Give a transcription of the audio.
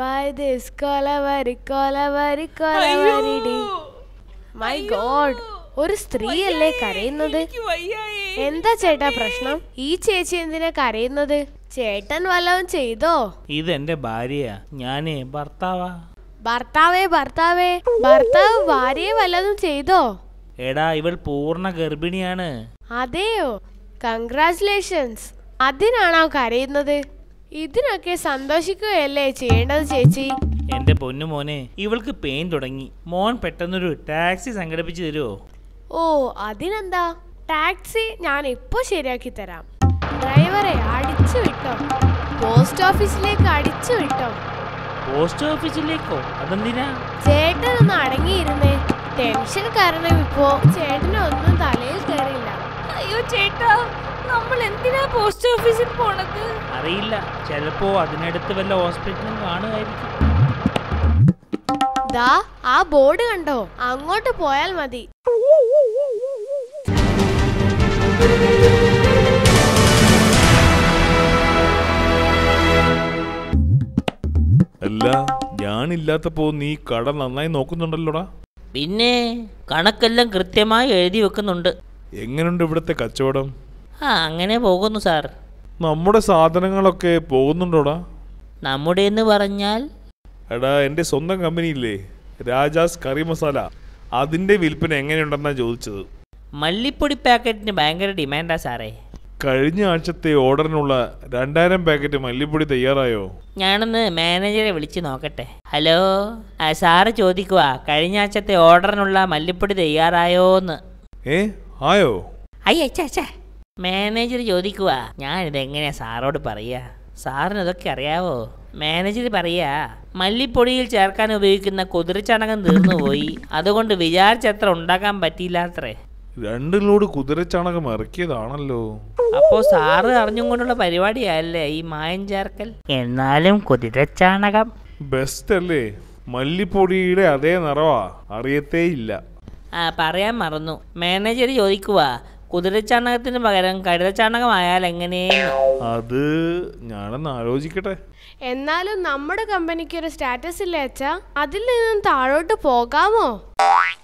Y this kolaveri kolaveri kolaveri di my god ഒരു സ്ത്രീയല്ലേ കരയുന്നത് എന്താ ചേട്ടാ പ്രശ്നം ഈ ചേച്ചി എന്തിനാ കരയുന്നത് ചേട്ടൻ വല്ലതും ചെയ്തോ ഇതെന്റെ ഭാര്യയാ ഞാനേ ഭർത്താവാ ഭർത്താവേ ഭർത്താവേ ഭർത്താവ് ഭാര്യയെ വല്ലതും ചെയ്തോ എടാ ഇവൾ പൂർണ്ണ ഗർഭിണിയാണ് അതെയോ കൺഗ്രാറ്റുലേഷൻസ് അതിനാണോ കരയുന്നത് ഇതിനൊക്കെ സന്തോഷിക്കുകയല്ലേ ചെയ്യേണ്ടത് ചേച്ചി എന്റെ പൊന്നു മോനെ ഇവൾക്ക് പെയിൻ തുടങ്ങി മോൻ പെട്ടെന്നൊരു ടാക്സി സംഘടിപ്പിച്ചു തരുമോ ഓ അതിനെന്താ ടാക്സി ഞാൻ ഇപ്പൊ ശരിയാക്കി തരാം ഡ്രൈവറെ അടിച്ചു വിട്ടോ പോസ്റ്റ് ഓഫീസിലേക്ക് അടിച്ചു വിട്ടോ പോസ്റ്റ് ഓഫീസിലേക്കോ അതെന്തിനാ ചേട്ടൻ ഒന്ന് അടങ്ങിയിരുന്നേ ടെൻഷൻ കാരണം ഇപ്പോ ചേട്ടന് ഒന്നും തലയിൽ കയറിയില്ല അയ്യോ ചേട്ടാ നമ്മൾ എന്തിനാ പോസ്റ്റ് ഓഫീസിൽ പോണത് അറിയില്ല ചിലപ്പോ അതിനടുത്ത് വല്ല ഹോസ്പിറ്റലും കാണുമായിരിക്കും ദാ ആ ബോർഡ് കണ്ടോ അങ്ങോട്ട് പോയാൽ മതി അല്ല ഞാനില്ലാത്തപ്പോ നീ കട നന്നായി നോക്കുന്നുണ്ടല്ലോടാ പിന്നെ കണക്കെല്ലാം കൃത്യമായി എഴുതി വെക്കുന്നുണ്ട് എങ്ങനെയുണ്ട് ഇവിടുത്തെ കച്ചവടം ആ അങ്ങനെ പോകുന്നു സാർ നമ്മുടെ സാധനങ്ങളൊക്കെ പോകുന്നുണ്ടോടാ നമ്മുടെ എന്ന് പറഞ്ഞാൽ എടാ എൻ്റെ സ്വന്തം കമ്പനിയില്ലേ രാജാസ് കറി മസാല അതിൻ്റെ വിൽപ്പന എങ്ങനെയുണ്ടെന്നാ ചോദിച്ചത് മല്ലിപ്പൊടി പാക്കറ്റിന് ഭയങ്കര ഡിമാൻഡാ സാറേ കഴിഞ്ഞ ആഴ്ചത്തെ ഓർഡറിനുള്ള രണ്ടായിരം പാക്കറ്റ് മല്ലിപ്പൊടി തയ്യാറായോ ഞാനൊന്ന് മാനേജറെ വിളിച്ച് നോക്കട്ടെ ഹലോ ആ സാറ് ചോദിക്കുക കഴിഞ്ഞ ആഴ്ചത്തെ ഓർഡറിനുള്ള മല്ലിപ്പൊടി തയ്യാറായോന്ന് ഏ ആയോ അയ്യ അച്ഛാ മാനേജർ ചോദിക്കുക ഞാനിതെങ്ങനെയാ സാറോട് പറയാ സാറിന് ഇതൊക്കെ അറിയാവോ മാനേജർ പറയാ മല്ലിപ്പൊടിയിൽ ചേർക്കാൻ ഉപയോഗിക്കുന്ന കുതിരച്ചണകം തീർന്നുപോയി അതുകൊണ്ട് വിചാരിച്ചത്ര ഉണ്ടാക്കാൻ പറ്റിയില്ലാത്രേ രണ്ട് ലോഡ് കുതിരച്ചാണകം ഇറക്കിയതാണല്ലോ അപ്പോ സാറ് അറിഞ്ഞും കൊണ്ടുള്ള പരിപാടിയല്ലേ ഈ മായം ചേർക്കൽ എന്നാലും കുതിരച്ചാണകം ബെസ്റ്റ് അല്ലേ മല്ലിപ്പൊടിയുടെ അതേ നിറവാ അറിയത്തേ ഇല്ല ആ പറയാൻ മറന്നു മാനേജർ ചോദിക്കുക കുതിരച്ചാണകത്തിന് പകരം കഴുതച്ചാണകമായാൽ എങ്ങനെയെന്ന് അത് ഞാനൊന്ന് ആലോചിക്കട്ടെ എന്നാലും നമ്മുടെ കമ്പനിക്ക് ഒരു സ്റ്റാറ്റസ് ഇല്ലേ അച്ഛാ അതിൽ നിന്നും താഴോട്ട് പോകാമോ